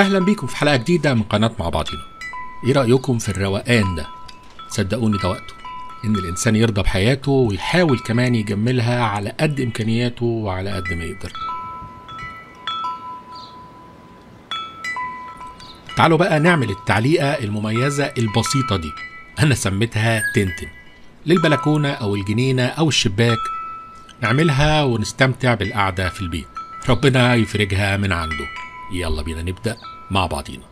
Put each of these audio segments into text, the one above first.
اهلا بيكم في حلقه جديده من قناه مع بعضنا ايه رايكم في الروقان ده صدقوني ده وقته ان الانسان يرضى بحياته ويحاول كمان يجملها على قد امكانياته وعلى قد ما يقدر تعالوا بقى نعمل التعليقه المميزه البسيطه دي انا سميتها تنتن للبلكونه او الجنينه او الشباك نعملها ونستمتع بالقعده في البيت ربنا يفرجها من عنده يلا بينا نبدا مع بعضينا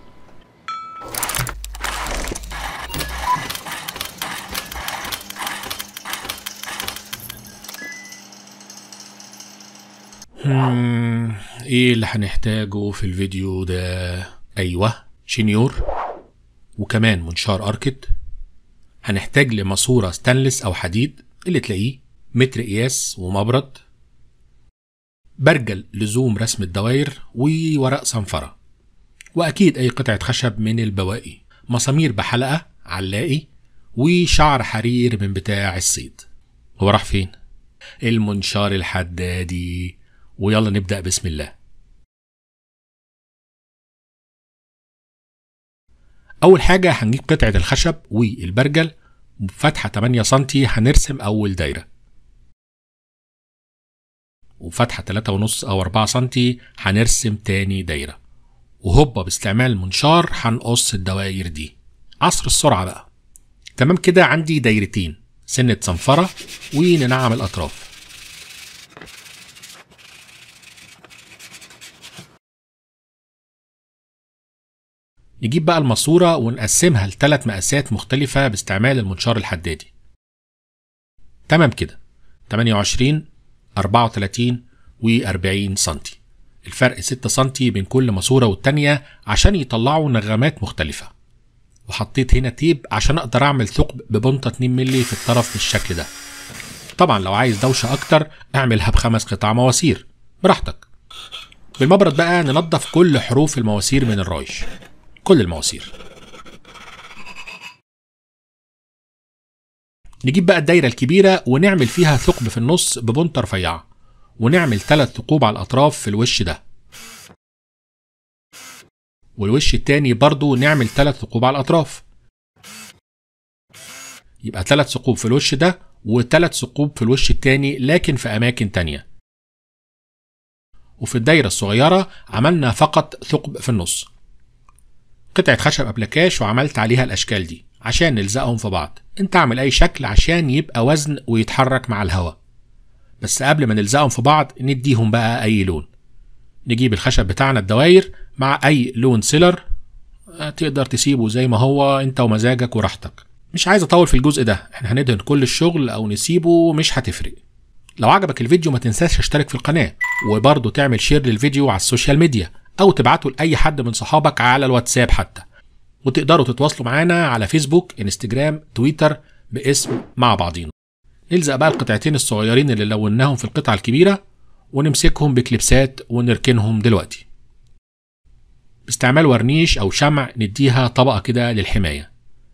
هم، ايه اللي هنحتاجه في الفيديو ده ايوه شنيور وكمان منشار اركت هنحتاج لماسورة ستانلس او حديد اللي تلاقيه متر قياس ومبرد برجل لزوم رسم الدوائر وورق صنفرة وأكيد أي قطعة خشب من البواقي مسامير بحلقة علاقي وشعر حرير من بتاع الصيد هو راح فين؟ المنشار الحدادي ويلا نبدأ بسم الله أول حاجة هنجيب قطعة الخشب والبرجل بفتحة 8 سنتي هنرسم أول دايرة وفتحة 3.5 أو 4 سنتي هنرسم تاني دايرة وهوبا باستعمال المنشار هنقص الدواير دي عصر السرعة بقى تمام كده عندي دايرتين سنة صنفرة وننعم الأطراف نجيب بقى الماسورة ونقسمها لثلاث مقاسات مختلفة باستعمال المنشار الحدادي تمام كده 28 34 و40 سنتي الفرق 6 سنتي بين كل ماسورة والتانية عشان يطلعوا نغمات مختلفة وحطيت هنا تيب عشان اقدر اعمل ثقب ببنطة 2 مللي في الطرف بالشكل ده طبعا لو عايز دوشة اكتر اعملها بخمس قطع مواسير براحتك بالمبرد بقى ننظف كل حروف المواسير من الرايش كل المواسير نجيب بقى الدايرة الكبيرة ونعمل فيها ثقب في النص ببنطة رفيعة ونعمل ثلاث ثقوب على الأطراف في الوش ده والوش التاني برضو نعمل ثلاث ثقوب على الأطراف يبقى ثلاث ثقوب في الوش ده وثلاث ثقوب في الوش التاني لكن في أماكن تانية وفي الدايرة الصغيرة عملنا فقط ثقب في النص قطعة خشب أبلكاش وعملت عليها الأشكال دي عشان نلزقهم في بعض انت اعمل اي شكل عشان يبقى وزن ويتحرك مع الهواء بس قبل ما نلزقهم في بعض نديهم بقى اي لون نجيب الخشب بتاعنا الدواير مع اي لون سيلر تقدر تسيبه زي ما هو انت ومزاجك وراحتك مش عايز اطول في الجزء ده احنا هندهن كل الشغل او نسيبه مش هتفرق لو عجبك الفيديو ما تنساش تشترك في القناة وبرضه تعمل شير للفيديو على السوشيال ميديا او تبعته لاي حد من صحابك على الواتساب حتى وتقدروا تتواصلوا معانا على فيسبوك انستجرام تويتر باسم مع بعضينا نلزق بقى القطعتين الصغيرين اللي لوناهم في القطعة الكبيرة ونمسكهم بكليبسات ونركنهم دلوقتي باستعمال ورنيش أو شمع نديها طبقة كده للحماية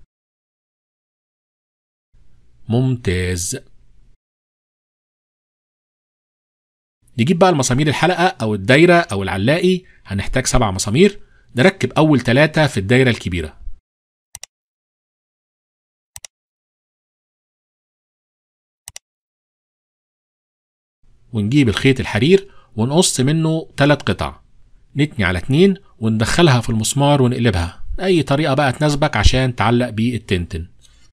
ممتاز نجيب بقى المسامير الحلقة أو الدايرة أو العلاقي هنحتاج سبع مسامير نركب أول ثلاثة في الدايرة الكبيرة ونجيب الخيط الحرير ونقص منه ثلاث قطع نتني على اتنين وندخلها في المسمار ونقلبها أي طريقة بقى تناسبك عشان تعلق بيه التنتن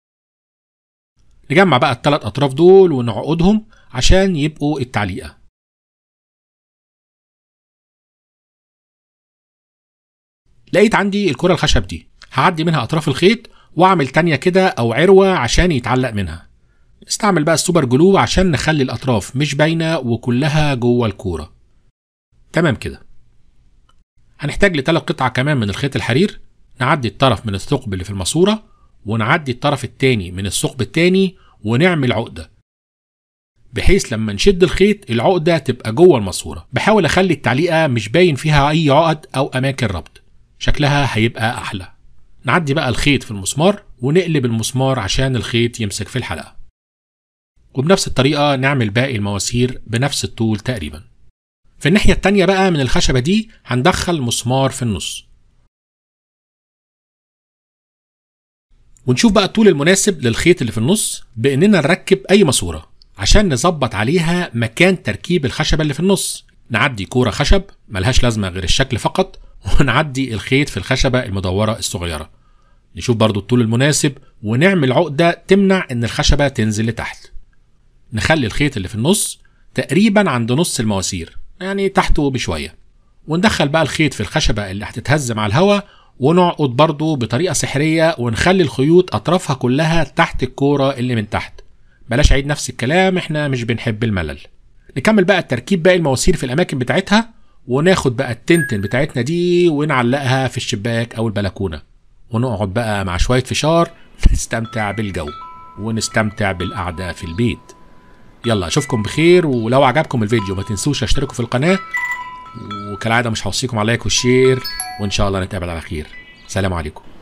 نجمع بقى الثلاث أطراف دول ونعقدهم عشان يبقوا التعليقة لقيت عندي الكرة الخشب دي هعدي منها أطراف الخيط وأعمل تانية كده أو عروة عشان يتعلق منها استعمل بقى السوبر جلو عشان نخلي الأطراف مش باينة وكلها جوه الكورة تمام كده هنحتاج لثلاث قطع كمان من الخيط الحرير نعدي الطرف من الثقب اللي في الماسورة ونعدي الطرف التاني من الثقب التاني ونعمل عقدة بحيث لما نشد الخيط العقدة تبقى جوه الماسورة بحاول أخلي التعليقة مش باين فيها أي عقد أو أماكن ربط شكلها هيبقى أحلى نعدي بقى الخيط في المسمار ونقلب المسمار عشان الخيط يمسك في الحلقة وبنفس الطريقة نعمل باقي المواسير بنفس الطول تقريبا في الناحية التانية بقى من الخشبة دي هندخل مسمار في النص ونشوف بقى الطول المناسب للخيط اللي في النص باننا نركب اي ماسوره عشان نظبط عليها مكان تركيب الخشبه اللي في النص نعدي كوره خشب ملهاش لازمه غير الشكل فقط ونعدي الخيط في الخشبه المدوره الصغيره نشوف برضو الطول المناسب ونعمل عقده تمنع ان الخشبه تنزل لتحت نخلي الخيط اللي في النص تقريبا عند نص المواسير يعني تحته بشويه وندخل بقى الخيط في الخشبه اللي هتتهز مع الهواء ونعقد برضه بطريقه سحريه ونخلي الخيوط اطرافها كلها تحت الكوره اللي من تحت بلاش عيد نفس الكلام احنا مش بنحب الملل نكمل بقى التركيب باقي المواسير في الاماكن بتاعتها وناخد بقى التنتن بتاعتنا دي ونعلقها في الشباك او البلكونه ونقعد بقى مع شويه فشار نستمتع بالجو ونستمتع بالقعده في البيت يلا اشوفكم بخير ولو عجبكم الفيديو ما تنسوش تشتركوا في القناه وكالعاده مش هوصيكم على لايك والشير وان شاء الله نتقابل على خير سلام عليكم